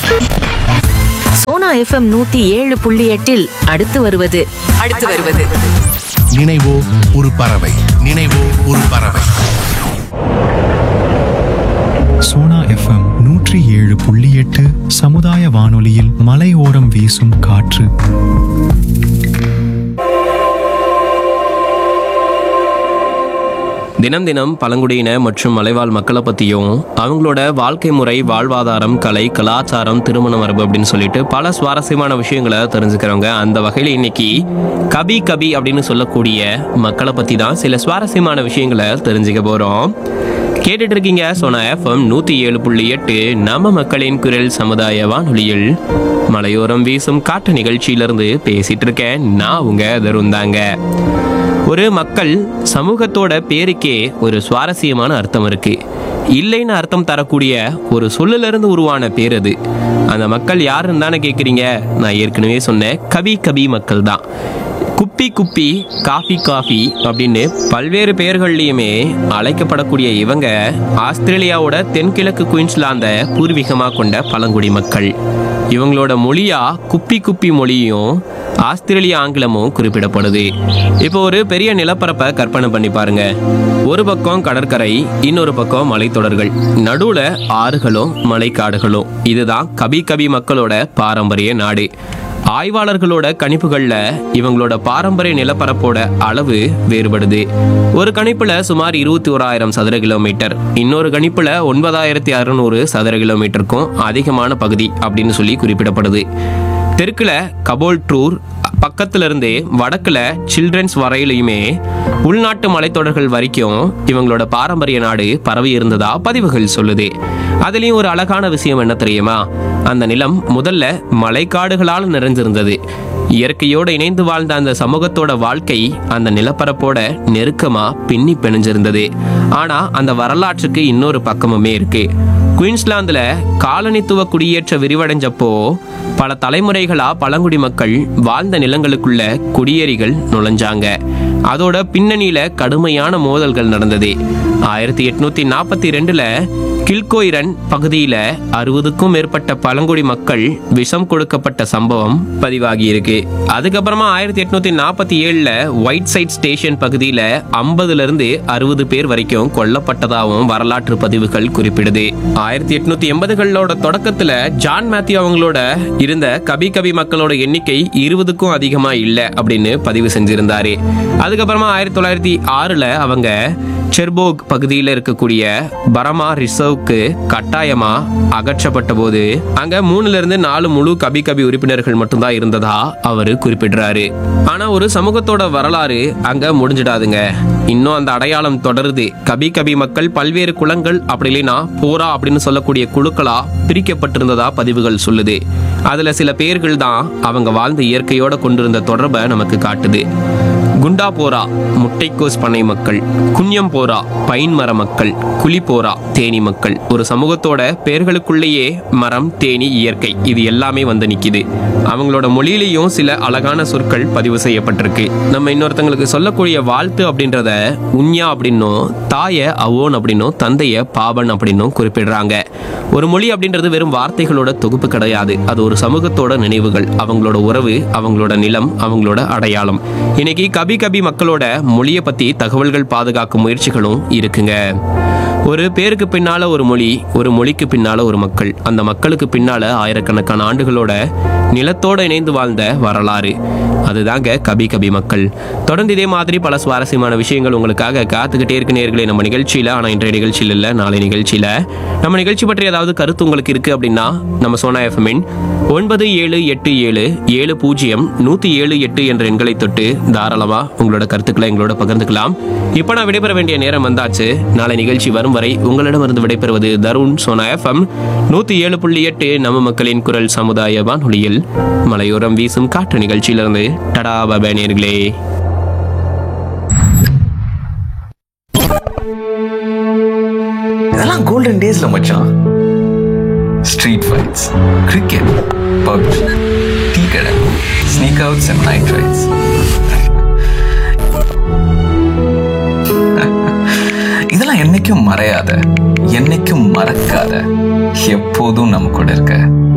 Sona FM நூத்தி ஏழு புள்ளி எட்டில் அடுத்து வருவது அடுத்து வருவது நினைவோ ஒரு பறவை நினைவோ ஒரு பறவை சோனா எஃப்எம் நூற்றி ஏழு புள்ளி எட்டு சமுதாய வானொலியில் மலையோரம் வீசும் காற்று தினம் தினம் பழங்குடியின மற்றும் மலைவாழ் மக்களை பற்றியும் அவங்களோட வாழ்க்கை முறை வாழ்வாதாரம் கலை கலாச்சாரம் திருமண மரபு அப்படின்னு சொல்லிட்டு பல சுவாரஸ்யமான விஷயங்களை தெரிஞ்சுக்கிறவங்க அந்த வகையில் இன்னைக்கு கபி கபி அப்படின்னு சொல்லக்கூடிய மக்களை பற்றி தான் சில சுவாரஸ்யமான விஷயங்களை தெரிஞ்சுக்க போகிறோம் கேட்டுட்டு இருக்கீங்க சோனா எஃப்எம் நூற்றி ஏழு புள்ளி எட்டு நம்ம மக்களின் குரல் சமுதாய வானொலியில் மலையோரம் வீசும் காட்டு நிகழ்ச்சியிலிருந்து பேசிட்டு இருக்கேன் நான் உங்க தருண் தாங்க ஒரு மக்கள் சமூகத்தோட பேருக்கே ஒரு சுவாரஸ்யமான அர்த்தம் இருக்கு இல்லைன்னு அர்த்தம் தரக்கூடிய ஒரு சொல்லுல இருந்து உருவான பேர் அது அந்த மக்கள் யாருன்னு தானே கேட்குறீங்க நான் ஏற்கனவே சொன்னேன் கவி கவி மக்கள் தான் குப்பி குப்பி காஃபி காஃபி அப்படின்னு பல்வேறு பெயர்கள்லையுமே அழைக்கப்படக்கூடிய இவங்க ஆஸ்திரேலியாவோட தென்கிழக்கு குயின்ஸ்லாந்த பூர்வீகமாக கொண்ட பழங்குடி மக்கள் இவங்களோட மொழியா குப்பி குப்பி மொழியும் ஆஸ்திரேலிய ஆங்கிலமும் குறிப்பிடப்படுது இப்போ ஒரு பெரிய நிலப்பரப்பை கற்பனை பண்ணி பாருங்க ஒரு பக்கம் கடற்கரை இன்னொரு பக்கம் மலைத்தொடர்கள் நடுவுல ஆறுகளும் மலைக்காடுகளும் இதுதான் கபி கபி மக்களோட பாரம்பரிய நாடு ஆய்வாளர்களோட கணிப்புகள்ல இவங்களோட பாரம்பரிய நிலப்பரப்போட அளவு வேறுபடுது ஒரு கணிப்புல சுமார் இருபத்தி ஓராயிரம் சதுர கிலோமீட்டர் இன்னொரு கணிப்புல ஒன்பதாயிரத்தி அறுநூறு சதுர கிலோமீட்டருக்கும் அதிகமான பகுதி அப்படின்னு சொல்லி குறிப்பிடப்படுது தெற்குல கபோல்ட்ரூர் பக்கத்துல இருந்தே வடக்குல சில்ட்ரன்ஸ் வரையிலையுமே உள்நாட்டு மலைத்தொடர்கள் வரைக்கும் இவங்களோட பாரம்பரிய நாடு பரவி இருந்ததா பதிவுகள் சொல்லுது அதுலயும் ஒரு அழகான விஷயம் என்ன தெரியுமா அந்த நிலம் முதல்ல மலைக்காடுகளால் நிறைஞ்சிருந்தது இயற்கையோடு இணைந்து வாழ்ந்த அந்த சமூகத்தோட வாழ்க்கை அந்த நிலப்பரப்போட நெருக்கமா பின்னி பிணைஞ்சிருந்தது ஆனா அந்த வரலாற்றுக்கு இன்னொரு பக்கமுமே இருக்கு குயின்ஸ்லாந்துல காலனித்துவ குடியேற்ற விரிவடைஞ்சப்போ பல தலைமுறைகளா பழங்குடி மக்கள் வாழ்ந்த நிலங்களுக்குள்ள குடியேறிகள் நுழைஞ்சாங்க அதோட பின்னணியில கடுமையான மோதல்கள் நடந்தது ஆயிரத்தி எட்நூத்தி நாற்பத்தி ரெண்டுல கில்கோயிரன் பகுதியில அறுபதுக்கும் மேற்பட்ட பழங்குடி மக்கள் விஷம் கொடுக்கப்பட்ட சம்பவம் பதிவாகி இருக்கு அதுக்கப்புறமா ஆயிரத்தி எட்நூத்தி நாற்பத்தி ஏழுல ஒயிட் சைட் ஸ்டேஷன் பகுதியில ஐம்பதுல இருந்து அறுபது பேர் வரைக்கும் கொல்லப்பட்டதாகவும் வரலாற்று பதிவுகள் குறிப்பிடுது ஆயிரத்தி எட்நூத்தி எண்பதுகளோட தொடக்கத்துல ஜான் மேத்யூ அவங்களோட இருந்த கபி கபி மக்களோட எண்ணிக்கை இருபதுக்கும் அதிகமா இல்ல அப்படின்னு பதிவு செஞ்சிருந்தாரு அதுக்கப்புறமா ஆயிரத்தி தொள்ளாயிரத்தி ஆறுல அவங்க செர்போக் பகுதியில் இருக்கக்கூடிய பரமா ரிசர்வ்க்கு கட்டாயமா அகற்றப்பட்ட போது அங்க மூணுல இருந்து நாலு முழு கபி கபி உறுப்பினர்கள் மட்டும்தான் இருந்ததா அவரு குறிப்பிடுறாரு ஆனா ஒரு சமூகத்தோட வரலாறு அங்க முடிஞ்சிடாதுங்க இன்னும் அந்த அடையாளம் தொடருது கபி கபி மக்கள் பல்வேறு குலங்கள் அப்படி இல்லைன்னா போரா அப்படின்னு சொல்லக்கூடிய குழுக்களா பிரிக்கப்பட்டிருந்ததா பதிவுகள் சொல்லுது அதுல சில பேர்கள் தான் அவங்க வாழ்ந்த இயற்கையோட கொண்டிருந்த தொடர்பை நமக்கு காட்டுது குண்டா போரா முட்டைக்கோஸ் பண்ணை மக்கள் குன்யம் போரா பைன் மர மக்கள் குழி போரா தேனி மக்கள் ஒரு சமூகத்தோட பெயர்களுக்குள்ளேயே மரம் தேனி இயற்கை இது எல்லாமே வந்து நிக்குது அவங்களோட மொழியிலையும் சில அழகான சொற்கள் பதிவு செய்யப்பட்டிருக்கு நம்ம இன்னொருத்தங்களுக்கு சொல்லக்கூடிய வாழ்த்து அப்படின்றத உன்யா அப்படின்னும் தாய அவோன் அப்படின்னும் தந்தைய பாபன் அப்படின்னும் குறிப்பிடுறாங்க ஒரு மொழி அப்படின்றது வெறும் வார்த்தைகளோட தொகுப்பு கிடையாது அது ஒரு சமூகத்தோட நினைவுகள் அவங்களோட உறவு அவங்களோட நிலம் அவங்களோட அடையாளம் இன்னைக்கு கபி கபி மக்களோட மொழியை பத்தி தகவல்கள் பாதுகாக்கும் முயற்சிகளும் இருக்குங்க ஒரு பேருக்கு பின்னால ஒரு மொழி ஒரு மொழிக்கு பின்னால ஒரு மக்கள் அந்த மக்களுக்கு பின்னால ஆயிரக்கணக்கான ஆண்டுகளோட நிலத்தோட இணைந்து வாழ்ந்த வரலாறு அதுதாங்க கபி கபி மக்கள் தொடர்ந்து இதே மாதிரி பல சுவாரஸ்யமான விஷயங்கள் உங்களுக்காக காத்துக்கிட்டே இருக்கு நேர்களே நம்ம நிகழ்ச்சியில ஆனா இன்றைய நிகழ்ச்சியில் இல்ல நாளை நிகழ்ச்சியில நம்ம நிகழ்ச்சி பற்றி ஏதாவது கருத்து உங்களுக்கு இருக்கு அப்படின்னா நம்ம சோனா எஃப்எம்மின் ஒன்பது ஏழு எட்டு ஏழு ஏழு பூஜ்ஜியம் நூத்தி ஏழு எட்டு என்ற எண்களை தொட்டு தாராளமா உங்களோட கருத்துக்களை எங்களோட பகிர்ந்துக்கலாம் இப்போ நான் விடைபெற வேண்டிய நேரம் வந்தாச்சு நாளை நிகழ்ச்சி வரும் வரை உங்களிடமிருந்து விடைபெறுவது தருண் சோனா எஃப்எம் நூத்தி ஏழு புள்ளி எட்டு நம்ம மக்களின் குரல் சமுதாய வானொலியில் மலையோரம் வீசும் காற்று நிகழ்ச்சியிலிருந்து டடா பாபா நேர்களே இதெல்லாம் கோல்டன் டேஸ்ல மச்சான் street fights cricket PUBG tea கடை sneak outs and night rides இதெல்லாம் என்னைக்கும் மறையாத என்னைக்கும் மறக்காத எப்போதும் நம்ம கூட இருக்க